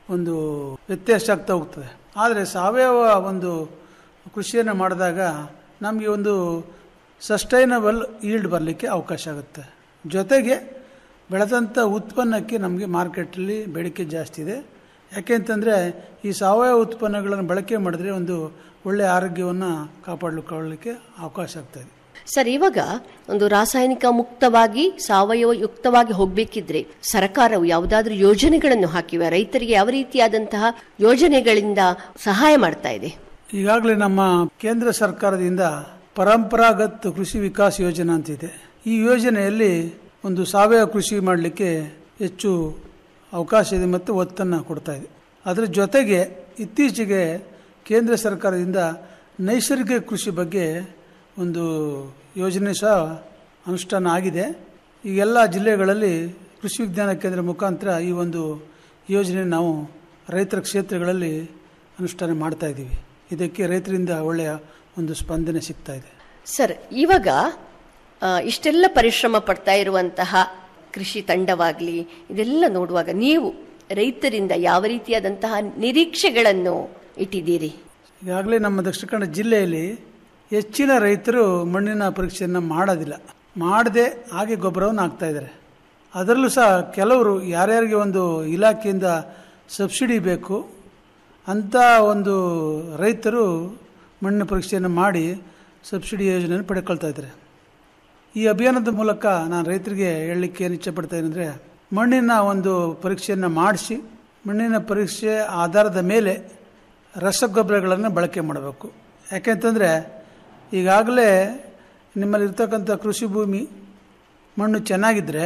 ಒಂದು ವ್ಯತ್ಯಾಸ ಆಗ್ತಾ ಹೋಗ್ತದೆ ಆದರೆ ಸಾವಯವ ಒಂದು ಕೃಷಿಯನ್ನು ಮಾಡಿದಾಗ ನಮಗೆ ಒಂದು ಸಸ್ಟೈನಬಲ್ ಈಲ್ಡ್ ಬರಲಿಕ್ಕೆ ಅವಕಾಶ ಆಗುತ್ತೆ ಜೊತೆಗೆ ಬೆಳೆದಂಥ ಉತ್ಪನ್ನಕ್ಕೆ ನಮಗೆ ಮಾರ್ಕೆಟಲ್ಲಿ ಬೇಡಿಕೆ ಜಾಸ್ತಿ ಇದೆ ಯಾಕೆಂತಂದರೆ ಈ ಸಾವಯವ ಉತ್ಪನ್ನಗಳನ್ನು ಬಳಕೆ ಮಾಡಿದ್ರೆ ಒಂದು ಒಳ್ಳೆಯ ಆರೋಗ್ಯವನ್ನು ಕಾಪಾಡಿಕೊಳ್ಳಲಿಕ್ಕೆ ಅವಕಾಶ ಆಗ್ತಾಯಿದೆ ಸರ್ ಇವಾಗ ಒಂದು ರಾಸಾಯನಿಕ ಮುಕ್ತವಾಗಿ ಸಾವಯವ ಯುಕ್ತವಾಗಿ ಹೋಗ್ಬೇಕಿದ್ರೆ ಸರ್ಕಾರವು ಯಾವುದಾದ್ರೂ ಯೋಜನೆಗಳನ್ನು ಹಾಕಿವೆ ರೈತರಿಗೆ ಯಾವ ರೀತಿಯಾದಂತಹ ಯೋಜನೆಗಳಿಂದ ಸಹಾಯ ಮಾಡ್ತಾ ಇದೆ ಈಗಾಗಲೇ ನಮ್ಮ ಕೇಂದ್ರ ಸರ್ಕಾರದಿಂದ ಪರಂಪರಾಗತ್ ಕೃಷಿ ವಿಕಾಸ್ ಯೋಜನಾ ಅಂತಿದೆ ಈ ಯೋಜನೆಯಲ್ಲಿ ಒಂದು ಸಾವಯವ ಕೃಷಿ ಮಾಡಲಿಕ್ಕೆ ಹೆಚ್ಚು ಅವಕಾಶ ಇದೆ ಮತ್ತು ಒತ್ತನ್ನು ಕೊಡ್ತಾ ಇದೆ ಅದರ ಜೊತೆಗೆ ಇತ್ತೀಚೆಗೆ ಕೇಂದ್ರ ಸರ್ಕಾರದಿಂದ ನೈಸರ್ಗಿಕ ಕೃಷಿ ಬಗ್ಗೆ ಒಂದು ಯೋಜನೆ ಸಹ ಅನುಷ್ಠಾನ ಆಗಿದೆ ಈ ಎಲ್ಲ ಜಿಲ್ಲೆಗಳಲ್ಲಿ ಕೃಷಿ ವಿಜ್ಞಾನ ಕೇಂದ್ರ ಮುಖಾಂತರ ಈ ಒಂದು ಯೋಜನೆ ನಾವು ರೈತರ ಕ್ಷೇತ್ರಗಳಲ್ಲಿ ಅನುಷ್ಠಾನ ಮಾಡ್ತಾ ಇದ್ದೀವಿ ಇದಕ್ಕೆ ರೈತರಿಂದ ಒಳ್ಳೆಯ ಒಂದು ಸ್ಪಂದನೆ ಸಿಗ್ತಾ ಇದೆ ಸರ್ ಇವಾಗ ಆ, ಇಷ್ಟೆಲ್ಲ ಪರಿಶ್ರಮ ಪಡ್ತಾ ಇರುವಂತಹ ಕೃಷಿ ತಂಡವಾಗಲಿ ಇದೆಲ್ಲ ನೋಡುವಾಗ ನೀವು ರೈತರಿಂದ ಯಾವ ರೀತಿಯಾದಂತಹ ನಿರೀಕ್ಷೆಗಳನ್ನು ಇಟ್ಟಿದ್ದೀರಿ ಈಗಾಗಲೇ ನಮ್ಮ ದಕ್ಷಿಣ ಕನ್ನಡ ಜಿಲ್ಲೆಯಲ್ಲಿ ಹೆಚ್ಚಿನ ರೈತರು ಮಣ್ಣಿನ ಪರೀಕ್ಷೆಯನ್ನು ಮಾಡೋದಿಲ್ಲ ಮಾಡದೆ ಹಾಗೆ ಗೊಬ್ಬರವನ್ನು ಹಾಕ್ತಾ ಇದ್ದಾರೆ ಅದರಲ್ಲೂ ಸಹ ಕೆಲವರು ಯಾರ್ಯಾರಿಗೆ ಒಂದು ಇಲಾಖೆಯಿಂದ ಸಬ್ಸಿಡಿ ಬೇಕು ಅಂಥ ಒಂದು ರೈತರು ಮಣ್ಣಿನ ಪರೀಕ್ಷೆಯನ್ನು ಮಾಡಿ ಸಬ್ಸಿಡಿ ಯೋಜನೆಯನ್ನು ಪಡ್ಕೊಳ್ತಾ ಇದ್ದಾರೆ ಈ ಅಭಿಯಾನದ ಮೂಲಕ ನಾನು ರೈತರಿಗೆ ಹೇಳಲಿಕ್ಕೆ ಏನು ಇಚ್ಛೆಪಡ್ತಾ ಅಂದರೆ ಮಣ್ಣಿನ ಒಂದು ಪರೀಕ್ಷೆಯನ್ನು ಮಾಡಿಸಿ ಮಣ್ಣಿನ ಪರೀಕ್ಷೆ ಆಧಾರದ ಮೇಲೆ ರಸಗೊಬ್ಬರಗಳನ್ನು ಬಳಕೆ ಮಾಡಬೇಕು ಯಾಕೆಂತಂದರೆ ಈಗಾಗಲೇ ನಿಮ್ಮಲ್ಲಿ ಇರ್ತಕ್ಕಂಥ ಕೃಷಿ ಭೂಮಿ ಮಣ್ಣು ಚೆನ್ನಾಗಿದ್ದರೆ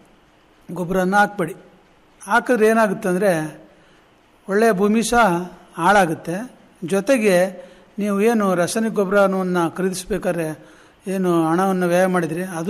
ಗೊಬ್ಬರನ ಹಾಕ್ಬೇಡಿ ಹಾಕಿದ್ರೆ ಏನಾಗುತ್ತೆ ಅಂದರೆ ಒಳ್ಳೆಯ ಭೂಮಿ ಸಹ ಹಾಳಾಗುತ್ತೆ ಜೊತೆಗೆ ನೀವು ಏನು ರಾಸಾಯನಿಕ ಗೊಬ್ಬರವನ್ನು ಖರೀದಿಸ್ಬೇಕಾದ್ರೆ ಏನು ಹಣವನ್ನು ವ್ಯಯ ಮಾಡಿದ್ರಿ ಅದು